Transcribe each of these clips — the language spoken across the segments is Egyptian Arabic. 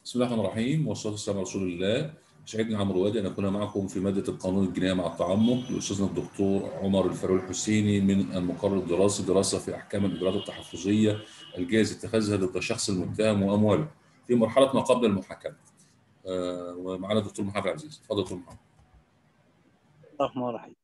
بسم الله الرحمن الرحيم والصلاه والسلام على رسول الله يسعدني عمرو وادي ان اكون معكم في ماده القانون الجنائي مع التعمق لاستاذنا الدكتور عمر الفاروق الحسيني من المقرر الدراسي دراسه في احكام الاجراءات التحفظيه الجائز اتخاذها ضد الشخص المتهم وامواله في مرحله ما قبل المحاكمه. آه ومعنا الدكتور محمد عزيز اتفضل دكتور محمد. الرحمن الرحيم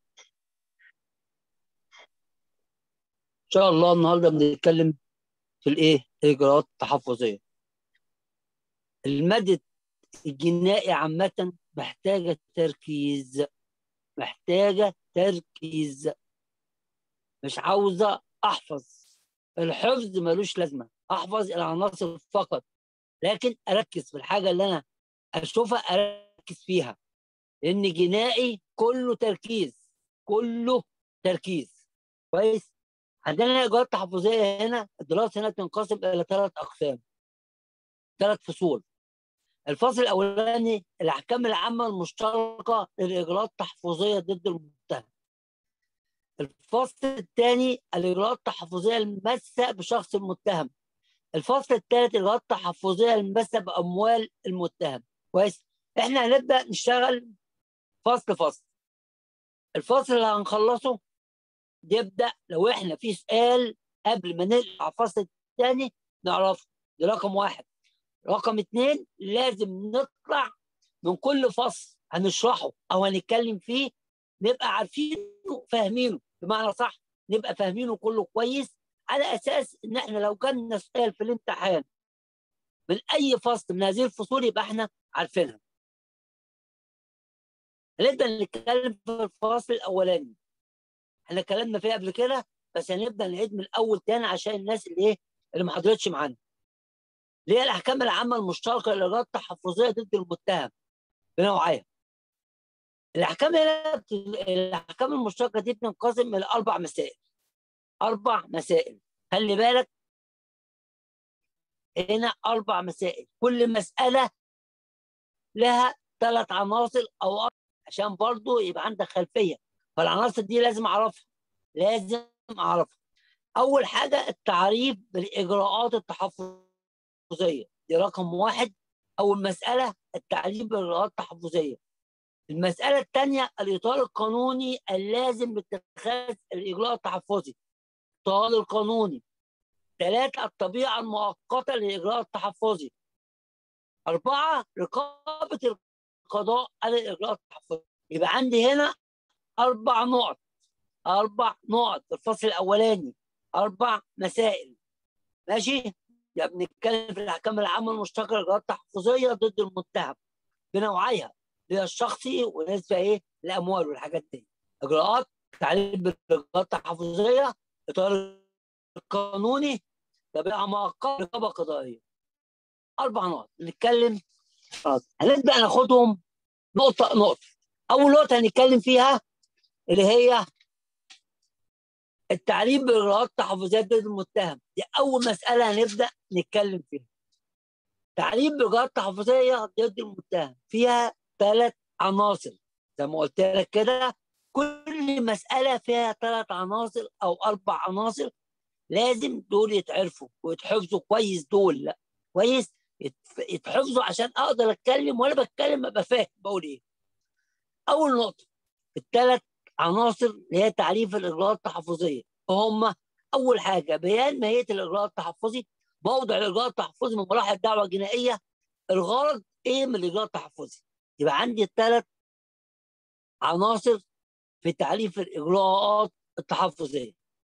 ان شاء الله النهارده بنتكلم في الايه الاجراءات التحفظيه المادة الجنائي عامة محتاجة تركيز محتاجة تركيز مش عاوزة أحفظ الحفظ ملوش لازمة أحفظ العناصر فقط لكن أركز في الحاجة اللي أنا أشوفها أركز فيها لأن جنائي كله تركيز كله تركيز كويس عندنا إجراءات تحفظية هنا الدراسة هنا تنقسم إلى ثلاث أقسام ثلاث فصول الفصل الاولاني الاحكام العامه المشتركه للاجراءات التحفظيه ضد المتهم الفصل الثاني الاجراءات التحفظيه الماسه بشخص المتهم الفصل الثالث الاجراءات التحفظيه الماسه باموال المتهم كويس احنا هنبدا نشتغل فصل فصل الفصل اللي هنخلصه يبدا لو احنا في سؤال قبل ما نطلع الفصل الثاني نعرفه دي رقم واحد رقم اثنين لازم نطلع من كل فصل هنشرحه او هنتكلم فيه نبقى عارفينه فاهمينه بمعنى صح نبقى فاهمينه كله كويس على اساس ان احنا لو كان سؤال في الامتحان من اي فصل من هذه الفصول يبقى احنا عارفينها هنبدا نتكلم في الفصل الاولاني احنا اتكلمنا فيه قبل كده بس هنبدا نعيد من الاول تاني عشان الناس اللي ايه اللي ما حضرتش معانا اللي هي الاحكام العامه المشتركه للاجراءات التحفظيه ضد المتهم بنوعيها. الاحكام هنا بت... الاحكام المشتركه دي بتنقسم الى اربع مسائل. اربع مسائل خلي بالك هنا اربع مسائل كل مساله لها ثلاث عناصر او أربع عشان برضو يبقى عندك خلفيه فالعناصر دي لازم اعرفها لازم اعرفها اول حاجه التعريف بالاجراءات التحفظيه التحفظيه دي رقم واحد اول مساله التعليم بالاجراءات التحفظيه المساله الثانيه الاطار القانوني اللازم لاتخاذ الاجراء التحفظي الاطار القانوني ثلاثه الطبيعه المؤقته للاجراء التحفظي اربعه رقابه القضاء على الاجراء التحفظي يبقى عندي هنا اربع نقط اربع نقط في الفصل الاولاني اربع مسائل ماشي يعني بنتكلم في الاحكام العامه المشتركه للاجراءات التحفظيه ضد المتهم بنوعيها اللي هي الشخصي ونسبه ايه الاموال والحاجات دي اجراءات تعليم بالاجراءات التحفظيه اطار القانوني تبعها مؤقته رقابه قضائيه اربع نقط نتكلم هنبدا ناخدهم نقطه نقطه اول نقطه هنتكلم فيها اللي هي التعليم باجراءات التحفظيه ضد المتهم دي اول مساله هنبدا نتكلم فيها تعليم باجراءات التحفظيه ضد المتهم فيها ثلاث عناصر زي ما قلت لك كده كل مساله فيها ثلاث عناصر او اربع عناصر لازم دول يتعرفوا ويتحفظوا كويس دول لا كويس يتحفظوا عشان اقدر اتكلم وانا بتكلم ابقى فاهم بقول ايه اول نقطه الثلاث عناصر اللي هي تعريف الاجراءات التحفظيه هم اول حاجه بيان ماهيه الاجراء التحفظي موضع الاجراء التحفظي من مراحل الدعوه الجنائيه الغرض ايه من الاجراء التحفظي يبقى عندي الثلاث عناصر في تعريف الاجراءات التحفظيه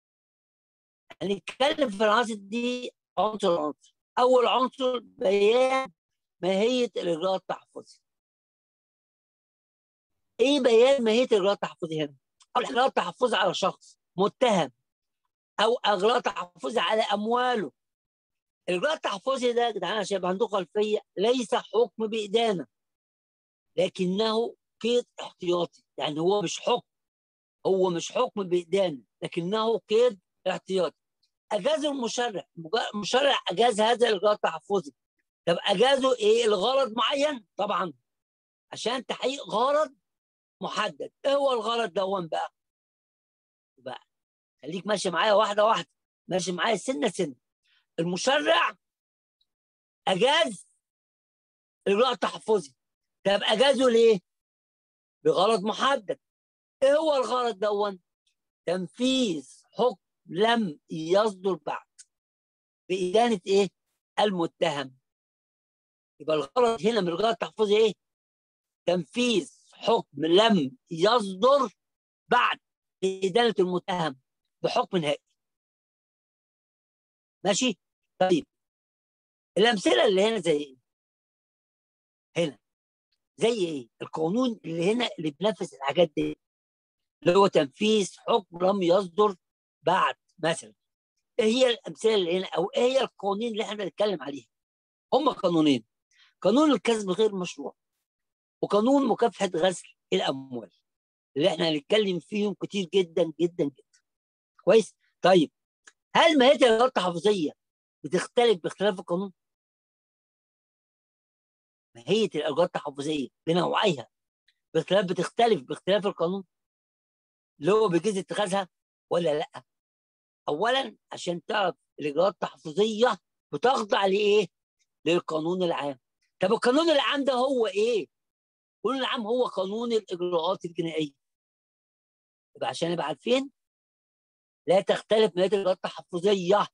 هنتكلم في العناصر دي عنصر عنصر اول عنصر بيان ماهيه الاجراء التحفظي ايه بيان ماهيه الاجراء التحفظي هنا؟ اول اجراء التحفظي على شخص متهم او اجراء تحفظي على امواله الاجراء التحفظي ده يا جدعان عشان يبقى عندكم خلفيه ليس حكم بادانه لكنه قيد احتياطي يعني هو مش حكم هو مش حكم بادانه لكنه قيد احتياطي اجازه المشرع المشرع اجاز هذا الاجراء التحفظي طب اجازه ايه الغرض معين طبعا عشان تحقيق غرض محدد ايه هو الغرض دون بقى بقى خليك ماشي معايا واحده واحده ماشي معايا سنه سنه المشرع اجاز اجراء تحفظي طب اجازه ليه؟ بغرض محدد ايه هو الغرض دون؟ تنفيذ حكم لم يصدر بعد بإدانة ايه؟ المتهم يبقى الغرض هنا من الغرض التحفظي ايه؟ تنفيذ حكم لم يصدر بعد بإدانة المتهم بحكم نهائي ماشي؟ طيب الأمثلة اللي هنا زي ايه؟ هنا زي ايه؟ القانون اللي هنا اللي بينفذ الحاجات دي اللي هو تنفيذ حكم لم يصدر بعد مثلا ايه هي الامثله اللي هنا او ايه هي القوانين اللي احنا بنتكلم عليها هم قانونين قانون الكسب غير مشروع وقانون مكافحه غسل الاموال اللي احنا هنتكلم فيهم كتير جدا جدا جدا كويس طيب هل ماهيه الاجراءات التحفظيه بتختلف باختلاف القانون ماهيه الاجراءات التحفظيه بنوعيها باختلاف بتختلف باختلاف القانون اللي هو بيجوز اتخاذها ولا لا اولا عشان تعرف الاجراءات التحفظيه بتخضع لايه للقانون العام طب القانون العام ده هو ايه القانون العام هو قانون الاجراءات الجنائيه يبقى عشان نبقى عارفين لا تختلف ماهيه الاجراءات التحفظيه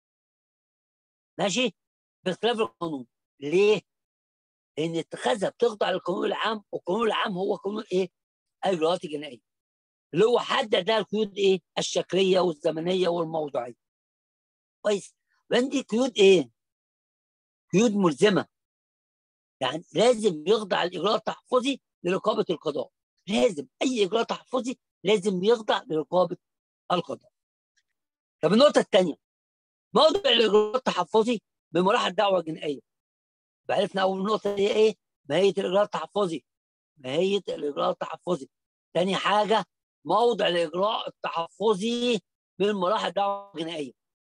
ماشي باختلاف القانون ليه لان اتخاذها بتخضع للقانون العام والقانون العام هو قانون ايه الاجراءات الجنائيه اللي هو حدد لها القيود ايه؟ الشكليه والزمنيه والموضوعيه. كويس؟ عندي قيود ايه؟ قيود ملزمه. يعني لازم يخضع الاجراء التحفظي لرقابه القضاء. لازم اي اجراء تحفظي لازم يخضع لرقابه القضاء. طب النقطه الثانيه موضوع الاجراء التحفظي بمراحل الدعوه الجنائيه. عرفنا اول نقطه هي ايه؟ ماهيه الاجراء التحفظي. ماهيه الاجراء التحفظي. ثاني حاجه موضع الاجراء التحفظي من مراحل الدعوه الجنائيه.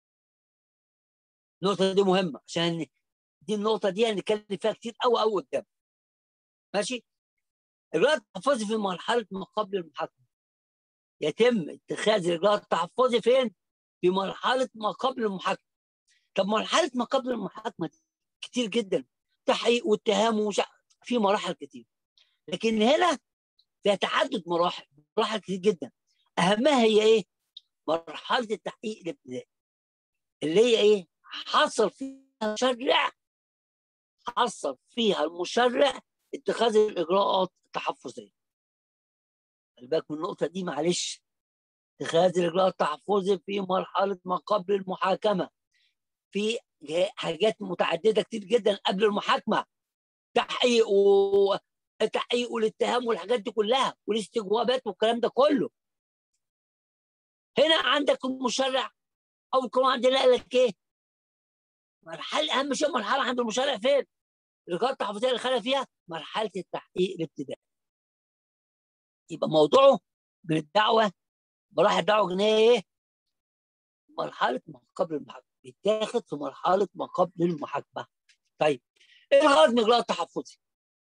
النقطه دي مهمه عشان دي النقطه دي هنتكلم فيها كتير قوي قوي قدام. ماشي؟ الاجراء التحفظي في مرحله ما قبل المحاكمه. يتم اتخاذ الاجراء التحفظي فين؟ في مرحله ما قبل المحاكمه. طب مرحله ما قبل المحاكمه كتير جدا تحقيق واتهام ومش في مراحل كتير. لكن هنا فيها تعدد مراحل مراحل كتير جدا اهمها هي ايه؟ مرحله التحقيق الابتدائي اللي هي ايه؟ حصل فيها المشرع حصل فيها المشرع اتخاذ الاجراءات التحفظيه خلي بالك من النقطه دي معلش اتخاذ الاجراء التحفظي في مرحله ما قبل المحاكمه في حاجات متعدده كتير قبل قبل المحاكمه تحقيق و... التحقيق والاتهام والحاجات دي كلها والاستجوابات والكلام ده كله هنا عندك المشرع او القانون عندنا قال لك ايه مرحله اهم شيء مرحله عند المشرع فين الاجراءات التحفظيه اللي خلى فيها مرحله التحقيق الابتدائي يبقى موضوعه من الدعوه مراحل الدعوه الجنائيه ايه مرحله ما قبل المحاكمه بيتاخد في مرحله ما قبل المحاكمه طيب ايه الغرض من الاجراء التحفظي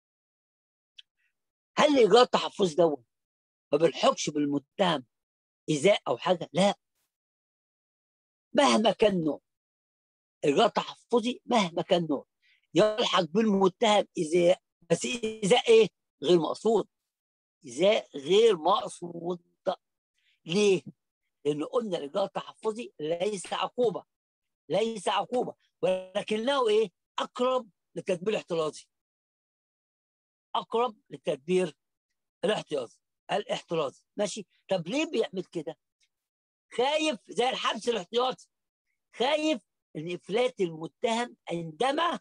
هل الاجراء التحفظي دوت ما بنحكمش بالمتهم ايذاء او حاجه لا مهما كان نوع اجراء تحفظي مهما كان نوع يلحق بالمتهم ايذاء بس ايذاء ايه غير مقصود ايذاء غير مقصود ليه لان قلنا الاجراء التحفظي ليس عقوبه ليس عقوبه ولكنه ايه اقرب للتدبير الاحترازي اقرب للتدبير الاحتياطي الاحترازي ماشي طب ليه بيعمل كده خايف زي الحبس الاحتياطي خايف ان افلات المتهم عندما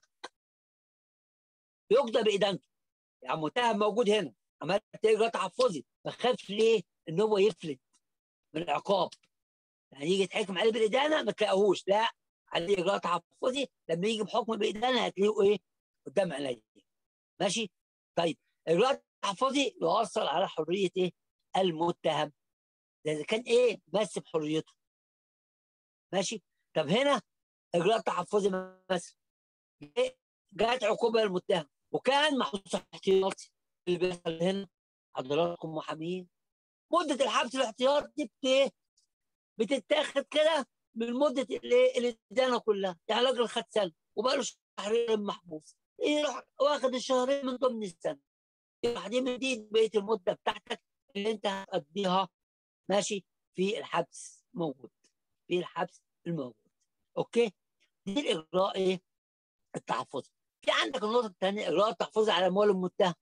يقضى بادانته يعني المتهم موجود هنا عملت اجراء تحفظي فخاف ليه ان هو يفلت من العقاب يعني يجي يتحكم عليه بالادانه ما تلاقيهوش لا عليه اجراء تحفظي لما يجي بحكم بادانه هتلاقيه ايه قدام عينيا ماشي طيب اجراء تحفظي يؤثر على حريه ايه المتهم ده اذا كان ايه مس بحريته ماشي طب هنا اجراء تحفظي مثلا جات عقوبه للمتهم وكان محبوس احتياطي اللي بيحصل هنا حضراتكم محامين مده الحبس الاحتياطي بت بتتاخد كده من مده الايه الادانه كلها يعني راجل خد سنه وبقى له شهرين محبوس يروح واخد الشهرين من ضمن السنه يروح دي مديك بقيه المده بتاعتك اللي انت هتقضيها ماشي في الحبس موجود في الحبس الموجود اوكي دي الاجراء ايه التحفظي في عندك النقطه الثانيه اجراء التحفظي على اموال المتهم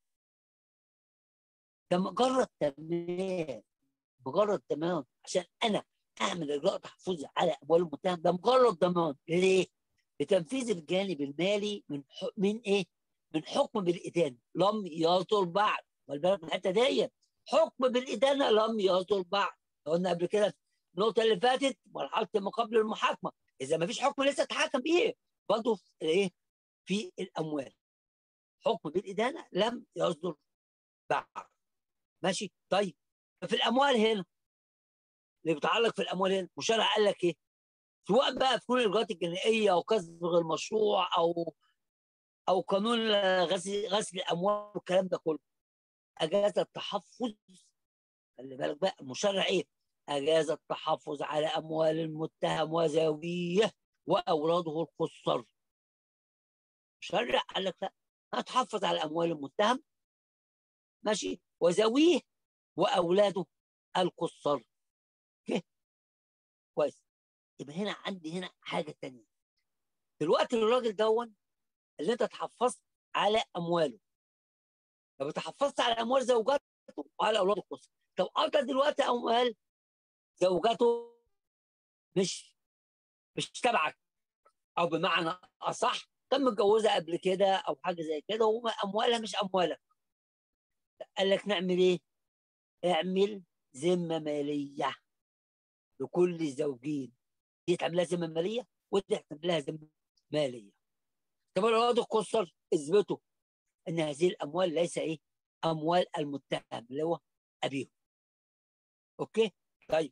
ده مجرد تمام مجرد ضمان عشان انا اعمل اجراء تحفظي على اموال المتهم ده مجرد ضمان ليه؟ لتنفيذ الجانب المالي من ح... من ايه؟ من حكم بالادانه لم يصدر بعد والبالك من الحته ديت حكم بالادانه لم يصدر بعد قلنا قبل كده النقطه اللي فاتت مرحله ما قبل المحاكمه اذا ما فيش حكم لسه اتحكم بيه برضه في ايه؟ في الاموال حكم بالادانه لم يصدر بعد ماشي طيب في الاموال هنا اللي بيتعلق في الاموال هنا المشرع قال لك ايه؟ سواء بقى في قانون الاجراءات الجنائيه او كسب غير مشروع او او قانون غسل غسل الاموال والكلام ده كله اجاز التحفظ خلي بالك بقى المشرع ايه؟ اجاز التحفظ على اموال المتهم وزاويه واولاده القصر المشرع قال لك لا هتحفظ على اموال المتهم ماشي وزاويه واولاده القصر اوكي كويس يبقى هنا عندي هنا حاجه ثانيه دلوقتي الراجل دون اللي انت تحفظت على امواله طب تحفظت على اموال زوجاته وعلى اولاد القصر طب انت دلوقتي اموال زوجاته مش مش تبعك او بمعنى اصح كان متجوزها قبل كده او حاجه زي كده واموالها مش اموالك قال لك نعمل ايه؟ اعمل ذمه ماليه لكل الزوجين دي تعملها ذمه ماليه ودي تعملها ذمه ماليه طب الاولاد القصر اثبتوا ان هذه الاموال ليس ايه؟ اموال المتهم اللي هو ابيهم اوكي؟ طيب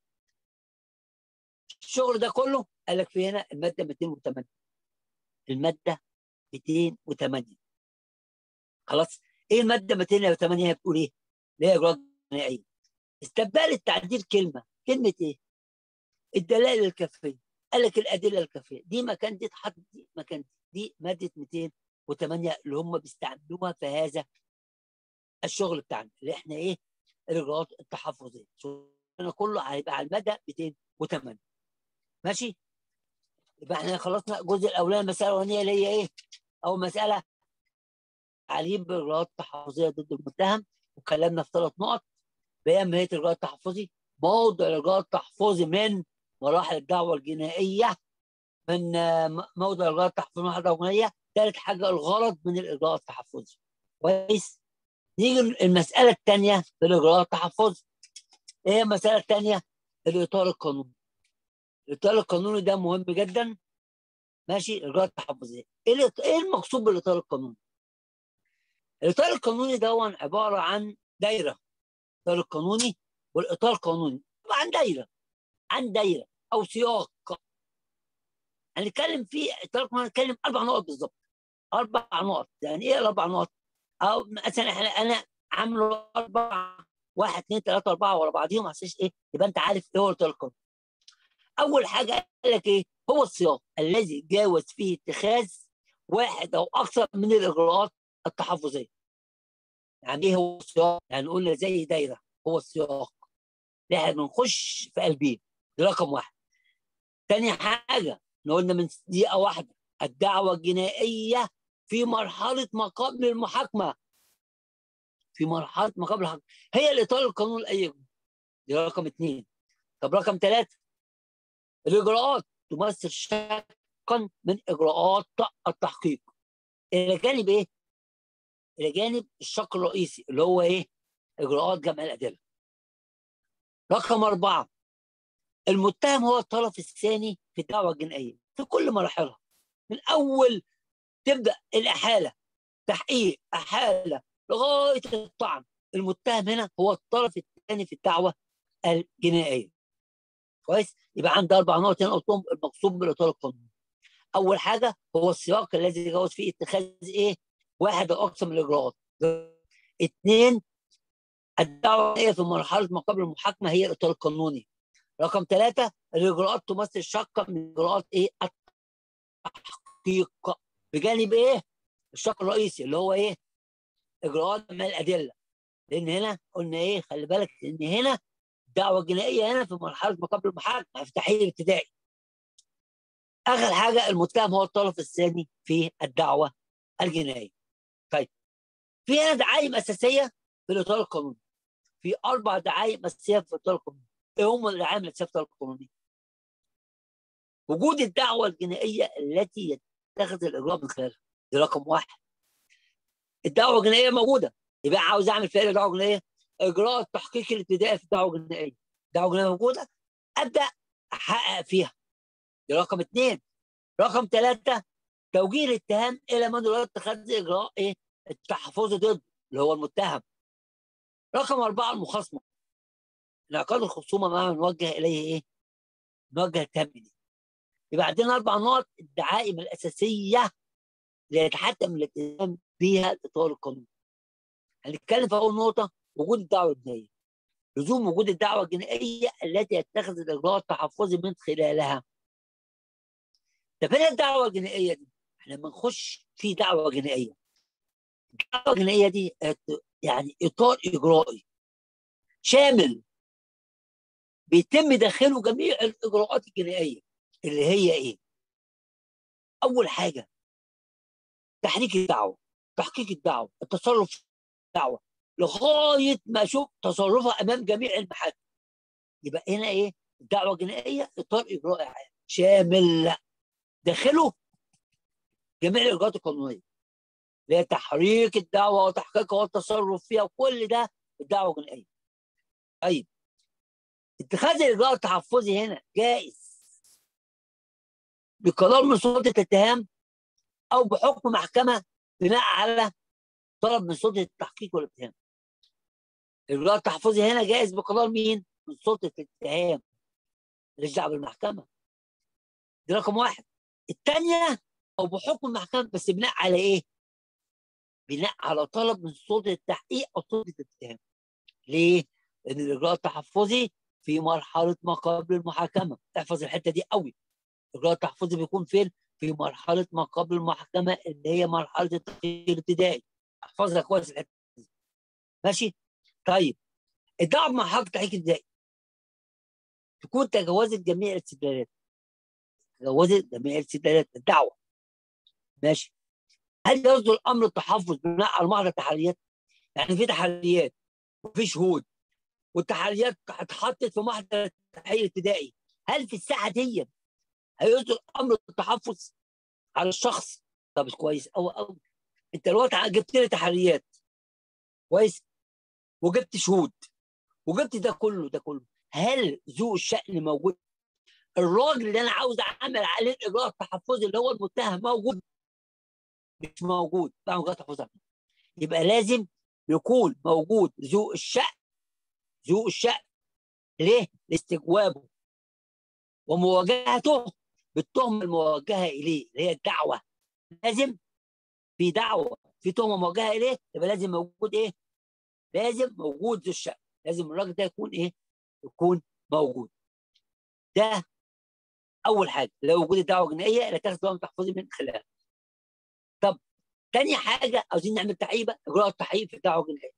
الشغل ده كله قال لك في هنا الماده 208 الماده 208 خلاص ايه الماده 208 هي بتقول ايه؟ اللي هي اجراءات جنائيه استبدال التعديل كلمه كلمه ايه؟ الدلائل الكافيه قال لك الادله الكافيه دي مكان دي تحط دي مكان دي دي ماده 208 اللي هم بيستعملوها في هذا الشغل بتاعنا اللي احنا ايه؟ الاجراءات التحفظيه شغلنا كله هيبقى على المدى 208 ماشي؟ يبقى احنا خلصنا الجزء الاولاني المساله الاولانيه اللي هي ايه؟ اول مساله تعليم باجراءات تحفظيه ضد المتهم واتكلمنا في ثلاث نقط بيان ماهيه الاجراء التحفظي موضع الاجراء التحفظي من مراحل الدعوه الجنائيه من موضع الاجراء التحفظي من الدعوه الجنائيه ثالث حاجه الغرض من الاجراء التحفظي كويس نيجي المساله الثانيه في الاجراء التحفظي ايه المساله الثانيه الاطار القانوني الاطار القانوني ده مهم جدا ماشي الاجراء التحفظيه ايه ايه المقصود بالاطار القانوني الاطار القانوني ده عباره عن دايره الاطار القانوني والاطار القانوني عن دايره عن دايره او سياق هنتكلم في اطار القانوني هنتكلم اربع نقط بالظبط اربع نقط يعني ايه الاربع نقط؟ او مثلا احنا انا عامله اربع واحد اثنين ثلاثه اربعه ورا بعضيهم عشان ايه؟ يبقى انت عارف ايه هو الاطار القانوني. اول حاجه قال لك ايه؟ هو السياق الذي جاوز فيه اتخاذ واحد او اكثر من الاجراءات التحفظيه. يعني ايه هو السياق؟ يعني قلنا زي دايره هو السياق اللي احنا بنخش في قلبيه ده رقم واحد. تاني حاجه قلنا من دقيقه واحده الدعوه الجنائيه في مرحله ما قبل المحاكمه. في مرحله ما قبل الحكم هي الاطار القانوني لاي دي رقم اثنين. طب رقم ثلاثه الاجراءات تمثل شقا من اجراءات التحقيق. الى جانب ايه؟ الى جانب الشق الرئيسي اللي هو ايه؟ اجراءات جمع الادله. رقم اربعه المتهم هو الطرف الثاني في الدعوه الجنائيه في كل مراحلها من اول تبدا الاحاله تحقيق احاله لغايه الطعن المتهم هنا هو الطرف الثاني في الدعوه الجنائيه كويس يبقى عندي اربع نقط هنا قلتهم المقصود بالاطار القانوني اول حاجه هو السياق الذي يجوز فيه اتخاذ ايه واحد او اكثر من الاجراءات اثنين الدعوه في مرحله ما قبل المحاكمه هي الاطار القانوني رقم ثلاثة الإجراءات تمثل شقة من إجراءات إيه؟ التحقيق بجانب إيه؟ الشق الرئيسي اللي هو ايه اجراءات من الادله لان هنا قلنا ايه خلي بالك ان هنا الدعوه الجنائيه هنا في مرحله ما قبل المحاكمه في تحقيق الابتدائي اخر حاجه المتهم هو الطرف الثاني في الدعوه الجنائيه طيب في هنا دعايم اساسيه في الاطار القانوني في اربع دعايم اساسيه في الاطار القانوني ايه هم الدعايم الاساسيه في الاطار القانوني وجود الدعوه الجنائيه التي يتخذ الاجراء من خلالها دي رقم واحد الدعوه الجنائيه موجوده يبقى عاوز اعمل فيها دعوه جنائيه اجراء التحقيق الابتدائي في الدعوه الجنائيه دعوه جنائيه موجوده ابدا احقق فيها دي رقم اثنين رقم ثلاثه توجيه الاتهام الى من يراد اتخاذ اجراء ايه التحفظ ضده اللي هو المتهم رقم اربعه المخاصمه انعقاد الخصومه مع من وجه اليه ايه؟ نوجه التهم دي يبقى عندنا اربع نقط الدعائم الاساسيه اللي يتحتم الاتهام بها الاطار القانوني هنتكلم في اول نقطه وجود الدعوه الجنائيه لزوم وجود الدعوه الجنائيه التي يتخذ الاجراء التحفظي من خلالها طب فين الدعوه الجنائيه دي؟ احنا لما نخش في دعوه جنائيه الدعوه الجنائيه دي يعني اطار اجرائي شامل بيتم داخله جميع الاجراءات الجنائيه اللي هي ايه؟ اول حاجه تحريك الدعوه تحقيق الدعوه التصرف في الدعوه لغايه ما اشوف تصرفها امام جميع المحاكم يبقى هنا ايه؟ الدعوه الجنائيه اطار اجرائي عام شامل داخله جميع الاجراءات القانونيه اللي هي تحريك الدعوه وتحقيقها والتصرف فيها وكل ده الدعوه الجنائيه. طيب اتخاذ الاجراء التحفظي هنا جائز بقرار من سلطه الاتهام او بحكم محكمه بناء على طلب من سلطه التحقيق والاتهام. الاجراء التحفظي هنا جائز بقرار مين؟ من سلطه الاتهام. ماليش دعوه بالمحكمه. دي رقم واحد. الثانيه او بحكم المحكمه بس بناء على ايه؟ بناء على طلب من سلطه التحقيق او سلطه الاتهام. ليه؟ لان الاجراء التحفظي في مرحله ما قبل المحاكمه، احفظ الحته دي قوي. الاجراء التحفظي بيكون فين؟ في مرحله ما قبل المحاكمه اللي هي مرحله التحقيق الابتدائي. احفظها كويس الحته دي. ماشي؟ طيب الدعوه بمرحله التحقيق الابتدائي تكون تجاوزت جميع الاستدلالات. تجاوزت جميع الاستدلالات الدعوه. ماشي؟ هل يصدر امر التحفظ بناء على محضر التحريات؟ يعني في تحريات وفي شهود والتحريات اتحطت في محضر التحقيق الابتدائي هل في الساعه دي هيصدر امر التحفظ على الشخص؟ طب كويس قوي قوي انت دلوقتي جبت لي تحريات كويس وجبت شهود وجبت ده كله ده كله هل ذو الشأن موجود؟ الراجل اللي انا عاوز اعمل عليه الاجراء التحفظي اللي هو المتهم موجود مش موجود بقى اجراء تحفظي يبقى لازم يكون موجود ذو الشأن ذو الشأن ليه؟ لاستجوابه ومواجهته بالتهمه الموجهه اليه اللي هي الدعوه لازم في دعوه في تهمه موجهه اليه يبقى لازم موجود ايه؟ لازم موجود ذو الشأن لازم الراجل ده يكون ايه؟ يكون موجود ده اول حاجه لو وجود الدعوه الجنائيه اللي تاخد دعوه تحفظي من خلالها طب تاني حاجه عاوزين نعمل تعيبه اجراء التحقيق في الدعوه الجنائيه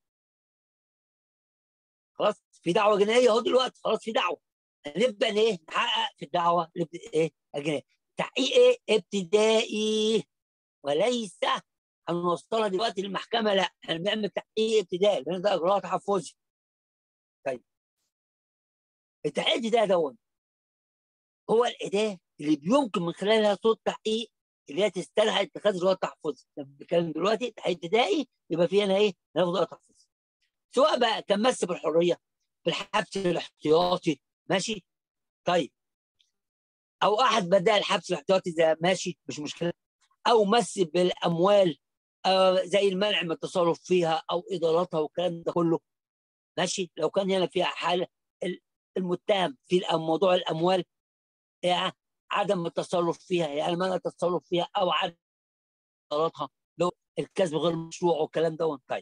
خلاص في دعوه جنائيه اهو دلوقتي خلاص في دعوه هنبدا ايه نحقق في الدعوه ايه الجنائيه تحقيق ايه ابتدائي وليس هنوصلها دلوقتي للمحكمه لا احنا بنعمل تحقيق ابتدائي لان ده اجراء تحفظي طيب التحقيق الابتدائي دوت هو الاداه اللي بيمكن من خلالها صوت تحقيق اللي هي تستدعي اتخاذ اجراء تحفظي لما بنتكلم دلوقتي تحقيق ابتدائي يبقى في هنا ايه ناخد اجراء تحفظي سواء بقى كان مس بالحريه بالحبس الاحتياطي ماشي طيب او احد بدائل الحبس الاحتياطي زي ماشي مش مشكله او مس بالاموال آه زي المنع من التصرف فيها او ادارتها والكلام ده كله ماشي لو كان هنا فيها حاله المتهم في موضوع الاموال يعني عدم التصرف فيها يعني منع التصرف فيها او عدم ادارتها لو الكسب غير مشروع والكلام ده طيب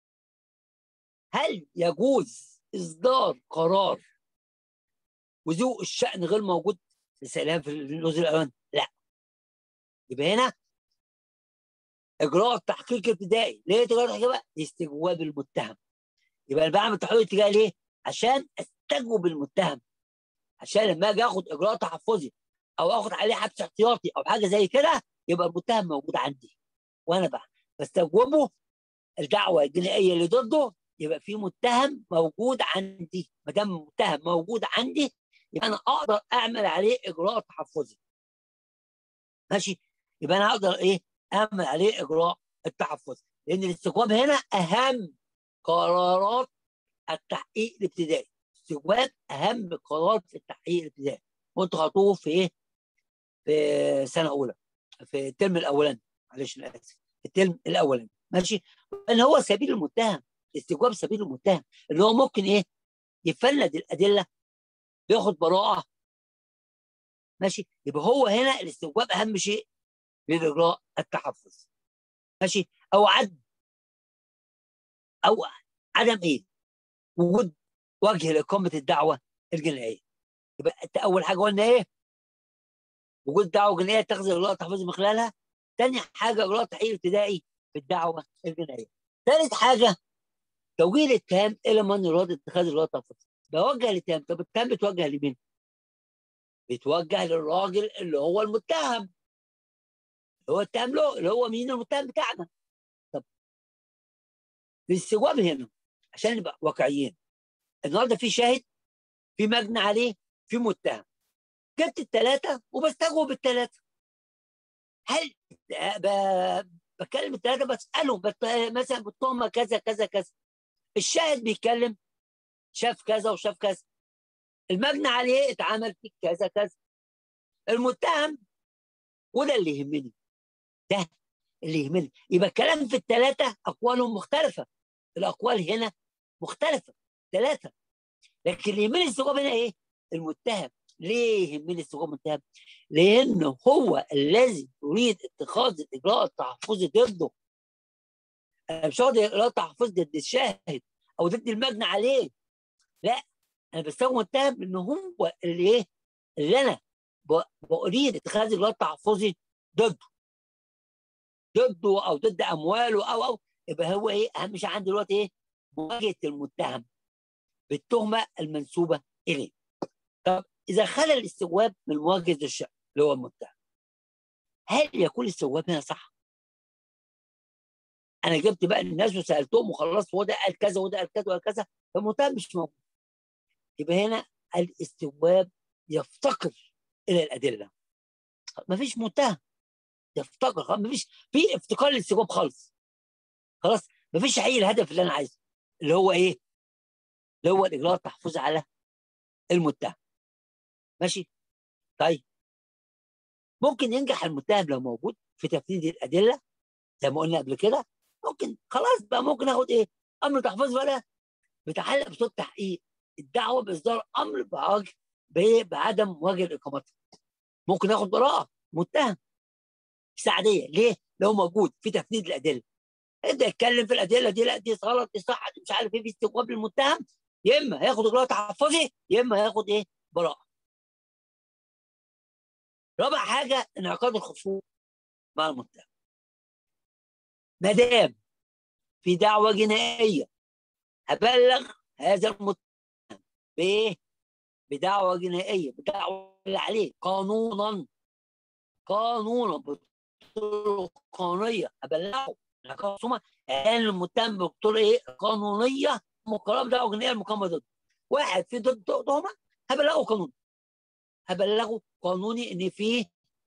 هل يجوز اصدار قرار وذو الشأن غير موجود لسلام في النزول الأوان لا يبقى هنا اجراء التحقيق الابتدائي ليه اجراء التحقيق بقى استجواب المتهم يبقى انا بعمل تحقيق ابتدائي ليه عشان استجوب المتهم عشان لما اجي اخد اجراء تحفظي او اخد عليه حبس احتياطي او حاجه زي كده يبقى المتهم موجود عندي وانا بقى بستجوبه الدعوه الجنائيه اللي ضده يبقى في متهم موجود عندي ما دام متهم موجود عندي يبقى انا اقدر اعمل عليه اجراء تحفظي ماشي يبقى انا اقدر ايه اعمل عليه اجراء التحفظي لان الاستجواب هنا اهم قرارات التحقيق الابتدائي استجواب اهم قرارات التحقيق الابتدائي وانتوا خدتوه في ايه في سنه اولى في الترم الاولاني معلش انا اسف الترم الاولاني ماشي ان هو سبيل المتهم استجواب سبيل المتهم اللي هو ممكن ايه يفند الادله ياخد براءه ماشي يبقى هو هنا الاستجواب اهم شيء للاجراء التحفظ ماشي او عدم او عدم ايه وجود وجه لاقامه الدعوه الجنائيه يبقى انت اول حاجه قلنا ايه وجود دعوه جنائيه تخذ اجراء تحفظ من خلالها ثاني حاجه اجراء تحقيق ابتدائي في الدعوه الجنائيه ثالث حاجه توجيه الاتهام الى من يراد اتخاذ اجراء تحفظ بوجه الاتهام طب الاتهام بيتوجه لمين؟ بيتوجه للراجل اللي هو المتهم اللي هو التهم له اللي هو مين المتهم بتاعنا طب الاستجواب هنا عشان نبقى واقعيين النهارده في شاهد في مجني عليه في متهم جبت الثلاثه وبستجوب الثلاثه هل ب... بكلم الثلاثه بسالهم بت... مثلا بالتهمه كذا كذا كذا الشاهد بيتكلم شاف كذا وشاف كذا المجني عليه اتعمل فيك كذا كذا المتهم وده اللي يهمني ده اللي يهمني يبقى الكلام في الثلاثه اقوالهم مختلفه الاقوال هنا مختلفه ثلاثه لكن اللي يهمني استجواب هنا ايه؟ المتهم ليه يهمني استجواب المتهم؟ لانه هو الذي يريد اتخاذ الاجراء التحفظي ضده انا مش واخد اجراء التحفظ ضد الشاهد او ضد المجني عليه لا انا بستخدم متهم ان هو اللي ايه اللي انا باريد اتخاذ اجراء تحفظي ضده ضده او ضد امواله او او يبقى هو ايه اهم شيء عندي دلوقتي ايه مواجهه المتهم بالتهمه المنسوبه اليه طب اذا خلى الاستجواب من مواجهه الشخص اللي هو المتهم هل يكون الاستجواب هنا صح؟ انا جبت بقى الناس وسالتهم وخلصت وده قال كذا وده قال كذا وقال كذا فالمتهم مش موجود يبقى هنا الاستجواب يفتقر الى الادله مفيش متهم يفتقر مفيش في افتقار للاستجواب خالص خلاص مفيش تحقيق الهدف اللي انا عايزه اللي هو ايه؟ اللي هو الاجراء التحفظي على المتهم ماشي؟ طيب ممكن ينجح المتهم لو موجود في تفنيد الادله زي ما قلنا قبل كده ممكن خلاص بقى ممكن اخد ايه؟ امر تحفظ بقى بتعلق بصوت تحقيق الدعوه باصدار امر بعاج بعدم وجه اقامتها ممكن اخد براءه متهم سعديه ليه؟ لو موجود في تفنيد الادله يبدا يتكلم في الادله دي لا دي غلط دي صح دي مش عارف ايه في استجواب للمتهم يا اما هياخد اجراء تحفظي يا اما هياخد ايه؟ براءه. رابع حاجه انعقاد الخصوم مع المتهم. ما دام في دعوه جنائيه هبلغ هذا المتهم بايه؟ بدعوه جنائيه بدعوه اللي عليه قانونا قانونا بطرق قانونيه ابلغه الخصومه كان المتهم بطرق ايه قانونيه مقرره بدعوه جنائيه المقامه ضده واحد في ضد تهمه هبلغه قانوني هبلغه قانوني ان في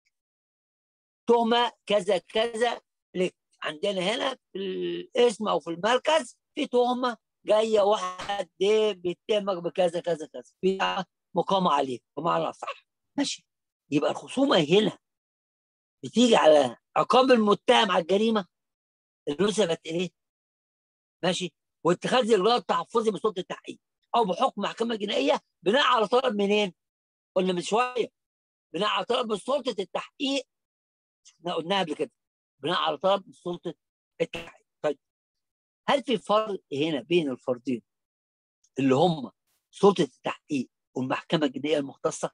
تهمه كذا كذا لك عندنا هنا في الاسم او في المركز في تهمه جايه واحد بيتهمك بكذا كذا كذا في مقامه عليه بمعنى صح ماشي يبقى الخصومه هنا بتيجي على عقاب المتهم على الجريمه اللي نسبت اليه ماشي واتخاذ الاجراء التحفظي بسلطه التحقيق او بحكم محكمه جنائيه بناء على طلب منين؟ قلنا من شويه بناء على طلب من سلطه التحقيق احنا قلناها قبل كده بناء على طلب من سلطه التحقيق طيب هل في فرق هنا بين الفردين اللي هم سلطه التحقيق والمحكمه الجنائيه المختصه؟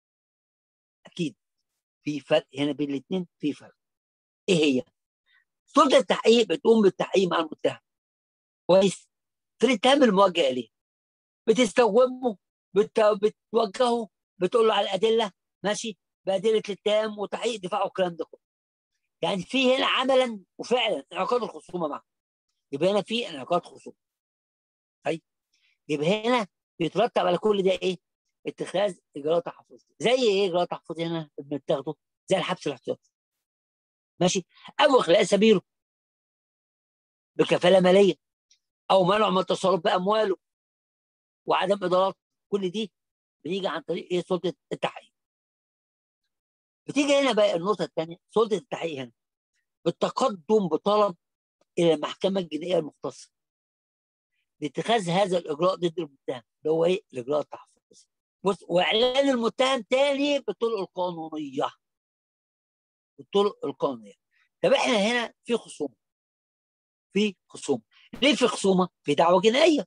اكيد في فرق هنا بين الاثنين في فرق ايه هي؟ سلطه التحقيق بتقوم بالتحقيق مع المتهم كويس في الاتهام الموجه اليه بتستوعبه بت... بتوجهه بتقول له على الادله ماشي بادله الاتهام وتحقيق دفاعه والكلام ده كله يعني في هنا عملا وفعلا انعقاد الخصومه معه يبقى هنا في انعقاد خصومه طيب يبقى هنا بيترتب على كل ده ايه؟ اتخاذ اجراء تحفظي زي ايه اجراء تحفظي هنا بنتاخده زي الحبس الاحتياطي ماشي او اخلاء سبيله بكفاله ماليه او منع من التصرف بامواله وعدم ادارات كل دي بيجي عن طريق ايه سلطه التحقيق بتيجي هنا بقى النقطه الثانيه سلطه التحقيق هنا بالتقدم بطلب الى المحكمه الجنائيه المختصه لاتخاذ هذا الاجراء ضد المتهم اللي هو ايه الاجراء التحفظي بص واعلان المتهم تاني بالطرق القانونيه بالطرق القانونيه طب احنا هنا في خصومه في خصومه ليه في خصومه في دعوه جنائيه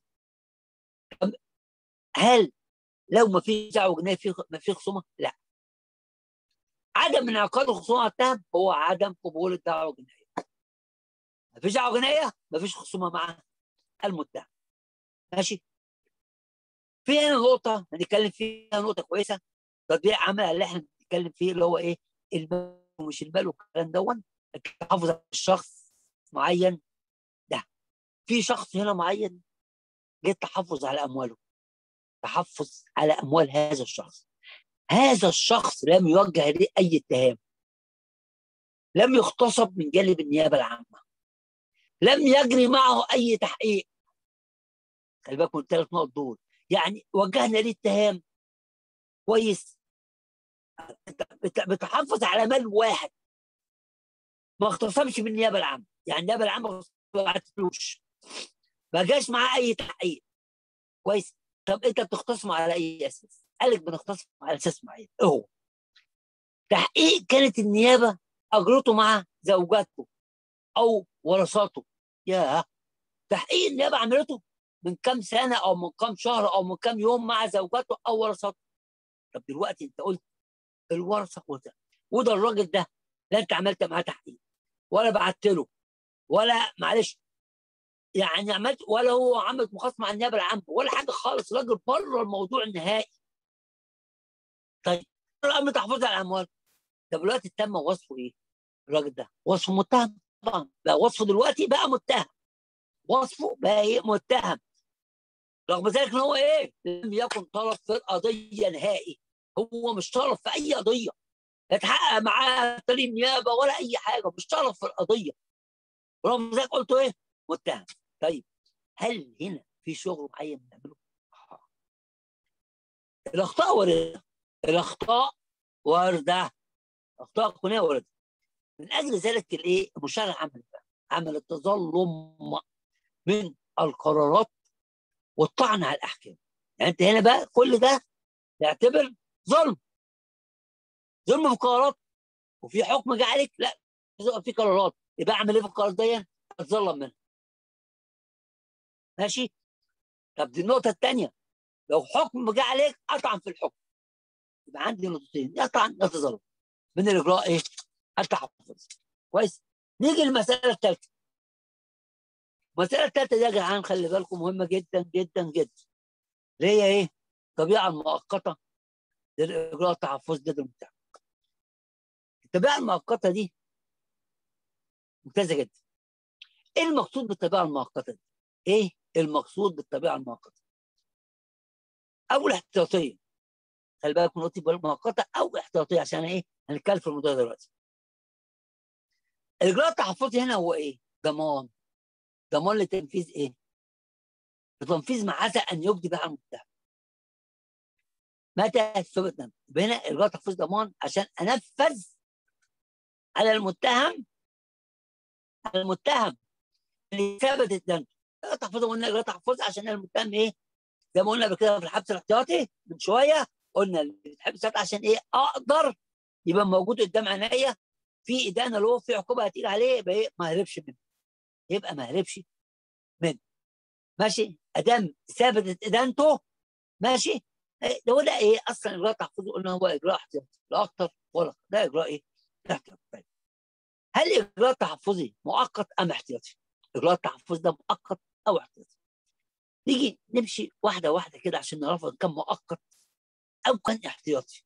هل لو ما في دعوه جنائيه في ما في خصومه لا عدم انعقاد الخصومه على التهم هو عدم قبول الدعوه الجنائيه ما فيش دعوه جنائيه ما فيش خصومه مع المتهم ماشي في هنا نقطة هنتكلم فيها نقطة كويسة تطبيق عمل اللي احنا بنتكلم فيه اللي هو ايه المال ومش المال والكلام دون التحفظ على الشخص معين ده في شخص هنا معين جه التحفظ على امواله تحفظ على اموال هذا الشخص هذا الشخص لم يوجه ليه اي اتهام لم يغتصب من جانب النيابه العامه لم يجري معه اي تحقيق خلي بالك من الثلاث نقط دول يعني وجهنا ليه اتهام كويس بتحافظ على مال واحد ما اغتصبش من النيابه العامه يعني النيابه العامه ما بعتلوش ما جاش معاه اي تحقيق كويس طب انت بتختصم على اي اساس؟ قال لك بنختصم على اساس معين ايه هو؟ تحقيق كانت النيابه اجرته مع زوجاته او ورثاته يا تحقيق النيابه عملته من كام سنه او من كام شهر او من كام يوم مع زوجته او ورثته طب دلوقتي انت قلت الورثه وده وده الراجل ده لا انت عملت معاه تحقيق ولا بعت له ولا معلش يعني عملت ولا هو عملت مخاصمه مع النيابه العامه ولا حاجه خالص راجل بره الموضوع النهائي طيب الامر تحفظ على الاموال طب دلوقتي تم وصفه ايه؟ الراجل ده وصفه متهم طبعا بقى وصفه دلوقتي بقى متهم وصفه بقى ايه متهم رغم ذلك ان هو ايه لم يكن طرف في القضيه نهائي هو مش طرف في اي قضيه اتحقق معاه طريق النيابه ولا اي حاجه مش طرف في القضيه رغم ذلك قلت ايه متهم طيب هل هنا في شغل معين بنعمله؟ الاخطاء وارده الاخطاء وارده اخطاء قانونيه وارده من اجل ذلك الايه المشرع عمل عمل التظلم من القرارات والطعن على الاحكام يعني انت هنا بقى كل ده يعتبر ظلم ظلم في قرارات وفي حكم جه عليك لا في قرارات يبقى اعمل ايه في القرارات دي؟ اتظلم منها ماشي طب دي النقطه الثانيه لو حكم جه عليك اطعن في الحكم يبقى عندي نقطتين يطعن يتظلم من الاجراء ايه؟ التحفظ كويس نيجي للمساله الثالثه المساله الثالثه دي يا جدعان خلي بالكم مهمه جدا جدا جدا اللي هي ايه؟ الطبيعه المؤقته للاجراء التحفظ ضد المتهم الطبيعه المؤقته دي ممتازه جدا ايه المقصود بالطبيعه المؤقته دي؟ ايه المقصود بالطبيعه المؤقته؟ اول احتياطيه خلي بالك من نقطه مؤقته او احتياطيه عشان ايه؟ هنتكلم في الموضوع دلوقتي. الاجراء التحفظي هنا هو ايه؟ ضمان ضمان لتنفيذ ايه؟ لتنفيذ ما عسى ان يبدي بها المتهم. متى ثبت هنا اجراء تحفيظ ضمان عشان انفذ على المتهم على المتهم اللي ثبتت دنته تحفظ قلنا اجراء تحفظ عشان المتهم ايه؟ زي ما قلنا قبل كده في الحبس الاحتياطي من شويه قلنا اللي بتحبس عشان ايه؟ اقدر يبقى موجود قدام عينيا في ادانه له في عقوبه هتيجي عليه يبقى ايه؟ ما هربش منه يبقى ما هربش منه ماشي ادام ثبتت ادانته ماشي ده ولا ايه اصلا اجراء تحفظ قلنا هو اجراء احتياطي لا اكتر ولا ده اجراء ايه؟ احتياطي هل الاجراء التحفظي مؤقت ام احتياطي؟ الاجراء التحفظي ده مؤقت او احتياطي نيجي نمشي واحده واحده كده عشان نعرف ان كان مؤقت او كان احتياطي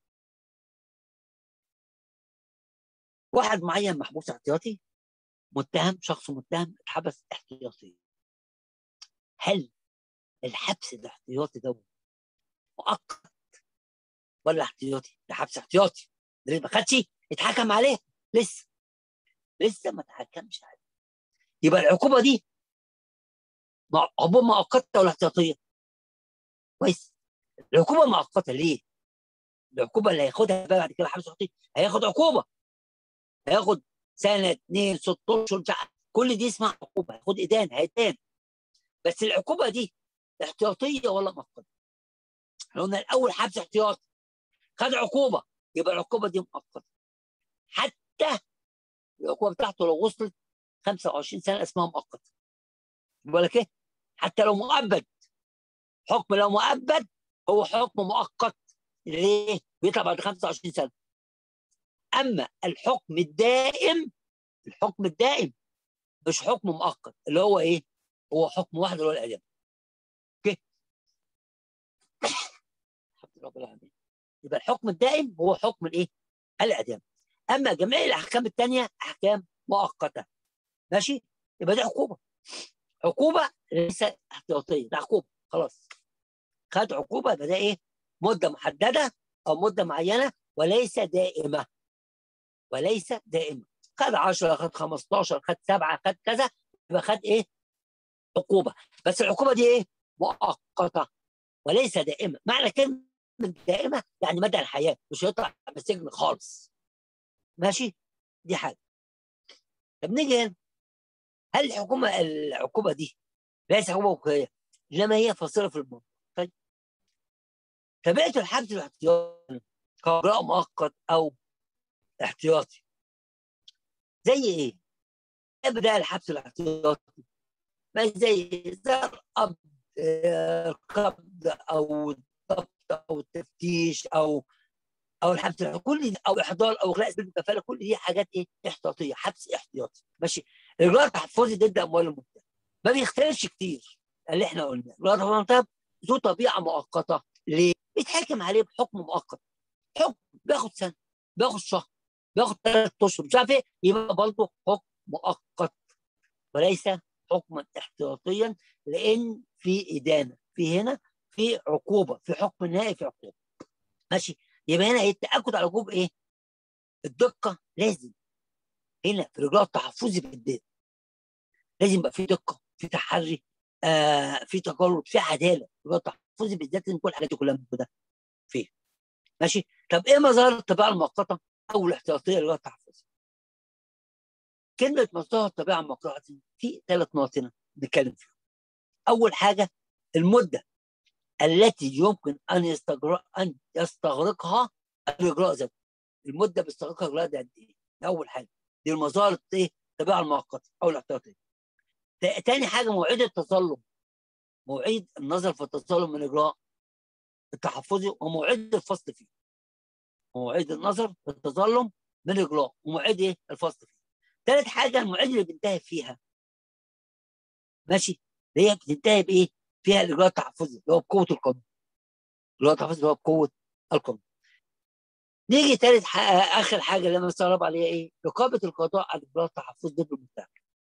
واحد معين محبوس احتياطي متهم شخص متهم اتحبس احتياطي هل الحبس الاحتياطي ده مؤقت ولا احتياطي؟ ده حبس احتياطي ده ما خدش اتحكم عليه لسه لسه ما اتحكمش عليه يبقى العقوبه دي عقوبه مؤقته ولا احتياطيه؟ كويس العقوبه مؤقته ليه؟ العقوبه اللي هياخدها بقى بعد كده حبس احتياطي هياخد عقوبه هياخد سنه اثنين ست اشهر كل دي اسمها عقوبه هياخد ايدان هيدان بس العقوبه دي احتياطيه ولا مؤقته؟ احنا قلنا الاول حبس احتياطي خد عقوبه يبقى العقوبه دي مؤقته حتى العقوبه بتاعته لو وصلت 25 سنه اسمها مؤقته بقول لك ايه حتى لو مؤبد حكم لو مؤبد هو حكم مؤقت ليه بيطلع بعد 25 سنه اما الحكم الدائم الحكم الدائم مش حكم مؤقت اللي هو ايه هو حكم واحد اللي هو الاعدام اوكي الحمد لله رب العالمين يبقى الحكم الدائم هو حكم الايه الاعدام اما جميع الاحكام الثانيه احكام مؤقته ماشي يبقى دي عقوبه عقوبه ليس احتياطيه ده عقوبه خلاص خد عقوبه يبقى ده ايه مده محدده او مده معينه وليس دائمه وليس دائمه خد 10 خد 15 خد 7 خد كذا يبقى خد ايه عقوبه بس العقوبه دي ايه مؤقته وليس دائمه معنى كلمه دائمه يعني مدى الحياه مش هيطلع من السجن خالص ماشي دي حاجه طب نيجي هنا هل الحكومه العقوبه دي ليس عقوبه وقائيه انما هي فاصله في الموضوع طيب طبيعه الحبس الاحتياطي كاجراء مؤقت او احتياطي زي ايه؟ ابدا الحبس الاحتياطي ما زي زي القبض القبض او الضبط او التفتيش او او الحبس كل دي او احضار او اغلاق سبيل الكفاله كل دي حاجات ايه احتياطيه حبس احتياطي ماشي الاجراء التحفظي ضد اموال المتهم ما بيختلفش كتير اللي احنا قلنا الاجراء التحفظي ذو طبيعه مؤقته ليه؟ بيتحكم عليه بحكم مؤقت حكم بياخد سنه بياخد شهر بياخد ثلاث اشهر مش عارف ايه يبقى برضه حكم مؤقت وليس حكما احتياطيا لان في ادانه في هنا في عقوبه في حكم نهائي في عقوبه ماشي يبقى هنا التاكد على وجوب ايه؟ الدقه لازم هنا في الاجراء التحفظي بالذات لازم يبقى في دقه في تحري آه في تجرد في عداله الاجراء التحفظي بالذات لازم كل الحاجات دي كلها موجوده فيه ماشي طب ايه مظاهر الطبيعه المؤقته او الاحتياطيه للاجراء التحفظي؟ كلمه مظاهر الطبيعه المؤقته في ثلاث نقط هنا نتكلم فيهم اول حاجه المده التي يمكن ان يستغرق ان يستغرقها الاجراء ذاته المده بيستغرقها الاجراء ده قد ايه؟ اول حاجه دي المظاهر ايه؟ الطبيعه المؤقته او الاحتياطيه تاني حاجه مواعيد التظلم مواعيد النظر في التظلم من الاجراء التحفظي ومواعيد الفصل فيه مواعيد النظر في التظلم من الاجراء ومواعيد ايه؟ الفصل فيه ثالث حاجه المواعيد اللي بينتهي فيها ماشي اللي هي بتنتهي بايه؟ فيها الاجراء التحفظي اللي هو بقوه القانون الاجراء التحفظي اللي هو بقوه القانون نيجي ثالث حاجة اخر حاجه اللي انا مستغرب عليها ايه؟ رقابه القضاء على الاجراء التحفظي ضد المتهم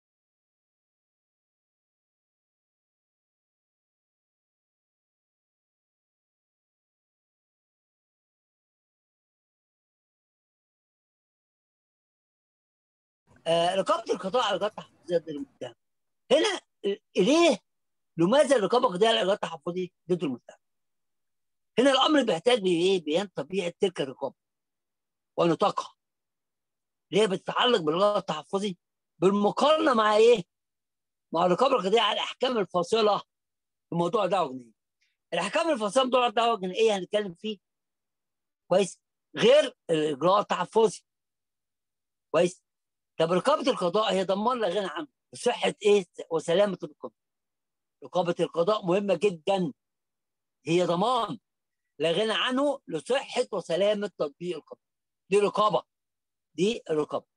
آه رقابه القضاء على الاجراء التحفظي ضد المتهم هنا ليه لماذا الرقابه القضائيه على الاجراء التحفظي ضد المتهم؟ هنا الامر بيحتاج بايه؟ بيان طبيعه تلك الرقابه ونطاقها. ليه بتتعلق بالاجراء التحفظي بالمقارنه مع ايه؟ مع الرقابه القضائيه على الاحكام الفاصله في موضوع الدعوه الجنائيه. الاحكام الفاصله في موضوع الدعوه الجنائيه هنتكلم فيه كويس؟ غير الاجراء التحفظي. كويس؟ طب رقابه القضاء هي ضمان لا غنى عنه صحه ايه؟ وسلامه القضاء. رقابة القضاء مهمة جدا هي ضمان لا غنى عنه لصحة وسلامة تطبيق القانون دي رقابة دي الرقابة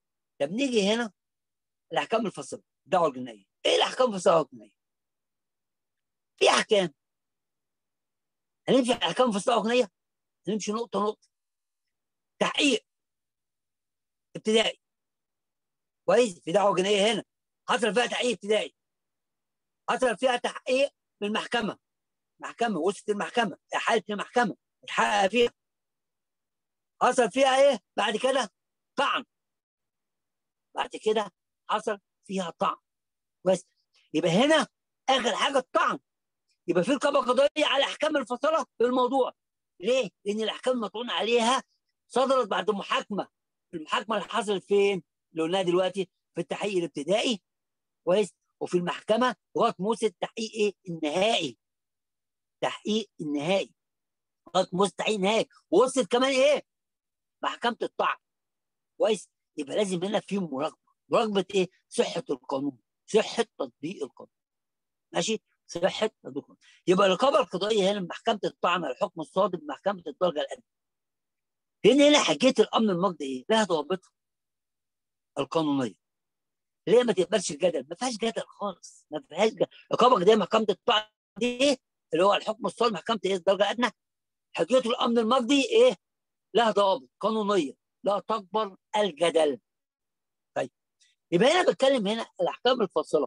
طب نيجي هنا الاحكام الفاصله الدعوه الجنائيه ايه الاحكام الفاصله الجنائيه في احكام هنمشي على احكام الفاصله الجنائيه هنمشي نقطه نقطه تحقيق ابتدائي كويس في دعوه جنائيه هنا حصل فيها تحقيق ابتدائي حصل فيها تحقيق من المحكمه محكمه وصلت المحكمه حاله المحكمه اتحقق فيها حصل فيها ايه بعد كده طعن بعد كده حصل فيها طعن بس يبقى هنا اخر حاجه الطعن يبقى في رقابه قضائيه على احكام الفصله في الموضوع ليه؟ لان الاحكام المطعون عليها صدرت بعد محاكمه المحاكمه اللي حصلت فين؟ اللي قلناها دلوقتي في التحقيق الابتدائي كويس وفي المحكمه لغايه موسى التحقيق ايه؟ النهائي تحقيق النهائي لغايه موسى التحقيق النهائي ووصلت كمان ايه؟ محكمه الطعن كويس يبقى لازم هنا في مراقبه مراقبه ايه؟ صحه القانون صحه تطبيق القانون ماشي؟ صحه تطبيق القانون يبقى الرقابه القضائيه هنا محكمه الطعن على الحكم الصادر بمحكمه الدرجه الادنى هنا هنا حاجيه الامن المقضي ايه؟ لها ضوابطها القانونيه ليه ما تقبلش الجدل؟ ما فيهاش جدل خالص ما فيهاش جدل الرقابه القضائيه محكمه الطعن دي اللي هو الحكم الصادر محكمه ايه؟ الدرجه الادنى حاجيه الامن المقضي ايه؟ لها ضوابط قانونيه لا تقبل الجدل طيب يبقى هنا بتكلم هنا الاحكام الفاصله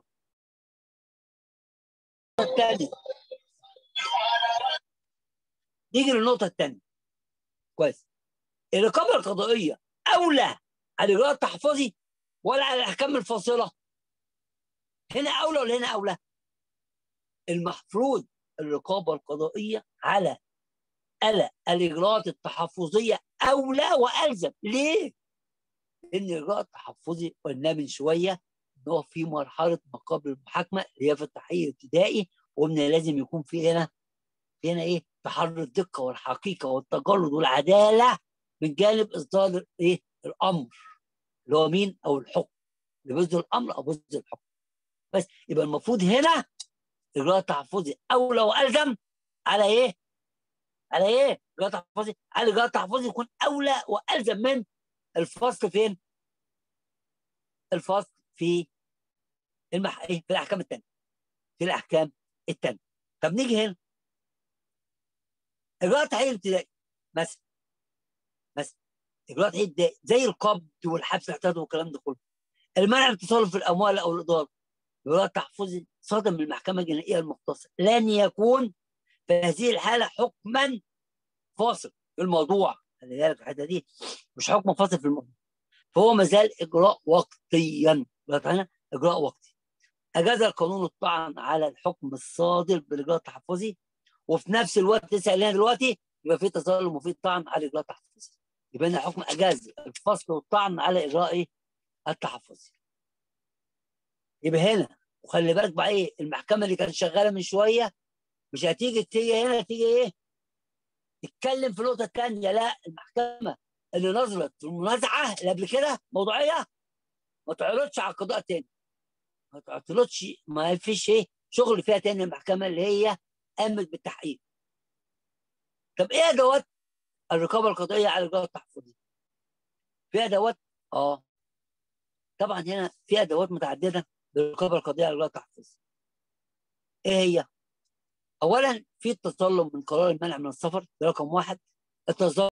الثانيه نيجي للنقطه الثانيه كويس الرقابه القضائيه اولى على الاجراء التحفظي ولا على الاحكام الفاصله هنا اولى ولا هنا اولى المفروض الرقابه القضائيه على على الاجراءات التحفظيه اولى والزم ليه؟ لان الاجراء التحفظي قلنا من شويه ان هو في مرحله ما قبل المحاكمه اللي هي في التحقيق الابتدائي وقلنا لازم يكون في هنا في هنا ايه؟ تحرر الدقه والحقيقه والتجرد والعداله من جانب اصدار ايه؟ الامر اللي هو مين؟ او الحكم اللي بيصدر الامر او بيصدر الحكم بس يبقى المفروض هنا اجراء تحفظي اولى والزم على ايه؟ على ايه؟ اجراء تحفظي على اجراء تحفظي يكون اولى والزم من الفصل فين؟ الفصل في المح... ايه؟ في الاحكام الثانيه في الاحكام الثانيه طب نيجي هنا اجراء التحقيق الابتدائي مثلا مثلا اجراء التحقيق الابتدائي زي القبض والحبس الاحتياطي والكلام ده كله المنع من التصرف في الاموال او الاداره اجراء تحفظي صادر من المحكمه الجنائيه المختصه لن يكون في هذه الحاله حكما فاصل في الموضوع خلي بالك الحته دي مش حكم فاصل في الموضوع فهو ما زال اجراء وقتيا هنا اجراء وقتي اجاز القانون الطعن على الحكم الصادر بالاجراء التحفظي وفي نفس الوقت لسه قايلين دلوقتي يبقى في تظلم وفي طعن على الاجراء التحفظي يبقى هنا الحكم اجاز الفصل والطعن على اجراء ايه التحفظي يبقى هنا وخلي بالك بقى ايه المحكمه اللي كانت شغاله من شويه مش هتيجي تيجي هنا تيجي ايه تتكلم في النقطه الثانيه لا المحكمه اللي نظرت في المنازعه اللي قبل كده موضوعيه ما تعرضش على القضاء تاني ما تعترضش ما فيش ايه شغل فيها تاني المحكمه اللي هي قامت بالتحقيق طب ايه ادوات الرقابه القضائيه على الاجراء التحفظي في ادوات اه طبعا هنا في ادوات متعدده للرقابه القضائيه على الاجراء التحفظي ايه هي اولا في التظلم من قرار المنع من السفر ده رقم واحد التظلم